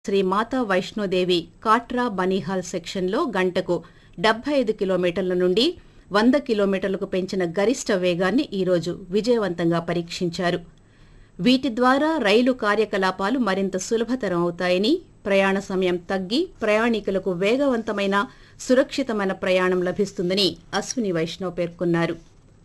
శ్రీ మాతా వైష్ణోదేవి కాట్రా బనీహాల్ సెక్షన్లో గంటకు డెబ్బై ఐదు కిలోమీటర్ల నుండి వంద కిలోమీటర్లకు పెంచిన గరిష్ట వేగాన్ని ఈరోజు విజయవంతంగా పరీక్షించారు వీటి ద్వారా రైలు కార్యకలాపాలు మరింత సులభతరం అవుతాయని ప్రయాణ సమయం తగ్గి ప్రయాణికులకు వేగవంతమైన సురక్షితమైన ప్రయాణం లభిస్తుందని అశ్విని వైష్ణవ్ పేర్కొన్నారు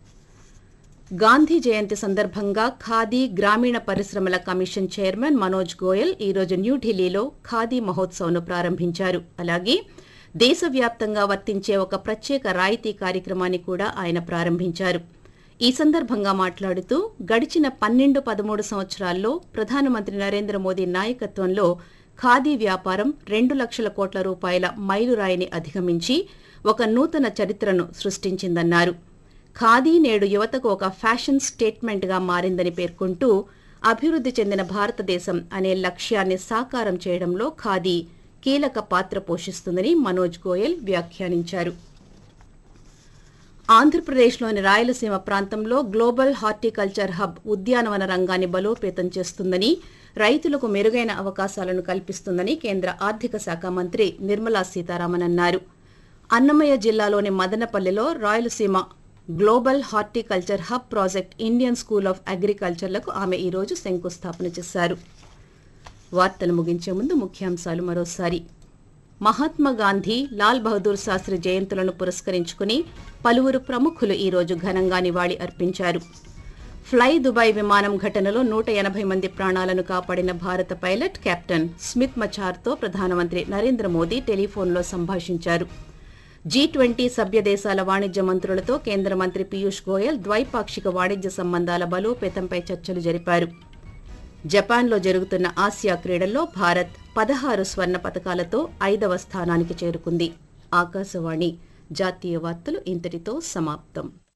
గాంధీ జయంతి సందర్భంగా ఖాదీ గ్రామీణ పరిశ్రమల కమిషన్ చైర్మన్ మనోజ్ గోయల్ ఈరోజు న్యూఢిల్లీలో ఖాదీ మహోత్సవ్ను ప్రారంభించారు అలాగే దేశవ్యాప్తంగా వర్తించే ఒక ప్రత్యేక రాయితీ కార్యక్రమాన్ని కూడా ఆయన ప్రారంభించారు ఈ సందర్భంగా మాట్లాడుతూ గడిచిన పన్నెండు పదమూడు సంవత్సరాల్లో ప్రధానమంత్రి నరేంద్ర మోదీ నాయకత్వంలో ఖాదీ వ్యాపారం రెండు లక్షల కోట్ల రూపాయల మైలురాయిని అధిగమించి ఒక నూతన చరిత్రను సృష్టించిందన్నారు ఖాదీ నేడు యువతకు ఒక ఫ్యాషన్ స్టేట్మెంట్గా మారిందని పేర్కొంటూ అభివృద్ధి చెందిన భారతదేశం అనే లక్ష్యాన్ని సాకారం చేయడంలో ఖాదీ కీలక పాత్ర పోషిస్తుందని మనోజ్ గోయల్ వ్యాఖ్యానించారు ఆంధ్రప్రదేశ్లోని రాయలసీమ ప్రాంతంలో గ్లోబల్ హార్టికల్చర్ హబ్ ఉద్యానవన రంగాన్ని బలోపేతం చేస్తుందని రైతులకు మెరుగైన అవకాశాలను కల్పిస్తుందని కేంద్ర ఆర్థిక శాఖ మంత్రి నిర్మలా సీతారామన్ అన్నారు అన్నమయ్య జిల్లాలోని మదనపల్లిలో Rayalaseema global horticulture hub project Indian school of అగ్రికల్చర్లకు ఆమె ఈరోజు శంకుస్థాపన చేశారు వార్తలు ముగించే ముందు ముఖ్యాంశాలు మరోసారి మహాత్మా గాంధీ లాల్ బహదూర్ శాస్త్రి జయంతులను పురస్కరించుకుని పలువురు ప్రముఖులు ఈరోజు ఘనంగా నివాళి అర్పించారు ఫ్లై దుబాయ్ విమానం ఘటనలో నూట ఎనభై మంది ప్రాణాలను కాపాడిన భారత పైలట్ కెప్టెన్ స్మిత్ మచార్తో ప్రధానమంత్రి నరేంద్ర మోదీ టెలిఫోన్లో సంభాషించారు జీ ట్వంటీ సభ్య దేశాల వాణిజ్య మంత్రులతో కేంద్ర మంత్రి పీయూష్ గోయల్ ద్వైపాక్షిక వాణిజ్య సంబంధాల బలోపేతంపై చర్చలు జరిపారు జపాన్లో జరుగుతున్న ఆసియా క్రీడల్లో భారత్ పదహారు స్వర్ణ పతకాలతో ఐదవ స్థానానికి చేరుకుంది ఆకాశవాణి జాతీయ వార్తలు ఇంతటితో సమాప్తం